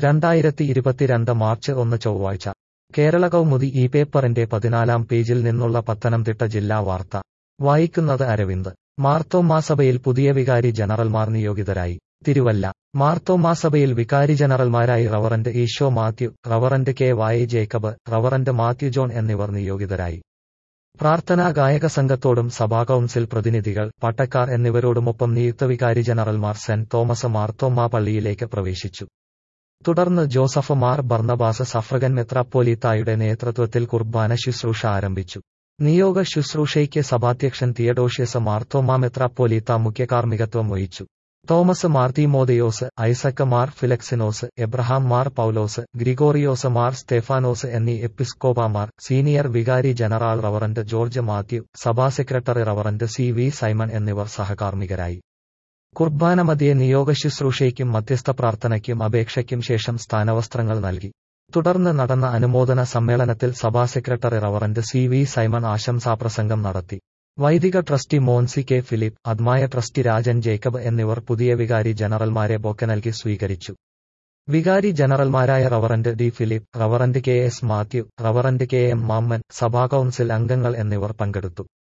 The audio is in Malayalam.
രണ്ടായിരത്തി ഇരുപത്തിരണ്ട് മാർച്ച് ഒന്ന് ചൊവ്വാഴ്ച കേരള കൗമുദി ഈ പേപ്പറിന്റെ പതിനാലാം പേജിൽ നിന്നുള്ള പത്തനംതിട്ട ജില്ലാ വാർത്ത വായിക്കുന്നത് അരവിന്ദ് മാർത്തോമാസഭയിൽ പുതിയ വികാരി ജനറൽമാർ നിയോഗിതരായി തിരുവല്ല മാർത്തോമാസഭയിൽ വികാരി ജനറൽമാരായി reverend Eesho Mathew reverend K Y Jacob reverend Mathew John എന്നിവർ നിയോഗിതരായി പ്രാർത്ഥനാ ഗായക സംഘത്തോടും സഭാ കൗൺസിൽ പ്രതിനിധികൾ പട്ടക്കാർ എന്നിവരോടുമൊപ്പം നിയുക്ത വികാരി ജനറൽമാർ സെന്റ് തോമസ് മാർത്തോമാ പള്ളിയിലേക്ക് പ്രവേശിച്ചു തുടർന്ന് ജോസഫ് മാർ ബർണബാസ് സഫ്രഗൻ മെത്രാപ്പോലീത്തായുടെ നേതൃത്വത്തിൽ കുർബാന ശുശ്രൂഷ ആരംഭിച്ചു നിയോഗ ശുശ്രൂഷയ്ക്ക് സഭാധ്യക്ഷൻ തിയഡോഷ്യസ് മാർത്തോമാ മെത്രാപ്പോലീത്ത മുഖ്യ കാർമ്മികത്വം വഹിച്ചു തോമസ് മാർത്തീമോദയോസ് ഐസക് മാർ ഫിലക്സിനോസ് എബ്രഹാം മാർ പൌലോസ് ഗ്രിഗോറിയോസ് മാർ സ്തേഫാനോസ് എന്നീ എപ്പിസ്കോപ്പമാർ സീനിയർ വികാരി ജനറൽ റവറന്റ് ജോർജ് മാത്യു സഭാ secretary reverend C V Simon എന്നിവർ സഹകാർമ്മികരായി കുർബാന മധ്യേ നിയോഗ ശുശ്രൂഷയ്ക്കും മധ്യസ്ഥ പ്രാർത്ഥനയ്ക്കും അപേക്ഷയ്ക്കും ശേഷം സ്ഥാനവസ്ത്രങ്ങൾ നൽകി തുടർന്ന് നടന്ന അനുമോദന സമ്മേളനത്തിൽ സഭാ secretary reverend C V Simon ആശംസാപ്രസംഗം നടത്തി വൈദിക ട്രസ്റ്റി മോൻസി കെ ഫിലിപ്പ് അദ്മായ ട്രസ്റ്റി രാജൻ ജേക്കബ് എന്നിവർ പുതിയ വികാരി ജനറൽമാരെ ബൊക്കെ നൽകി സ്വീകരിച്ചു വികാരി ജനറൽമാരായ reverend D Philip reverend K S Mathew reverend K M Mammen സഭാ കൗൺസിൽ അംഗങ്ങൾ എന്നിവർ പങ്കെടുത്തു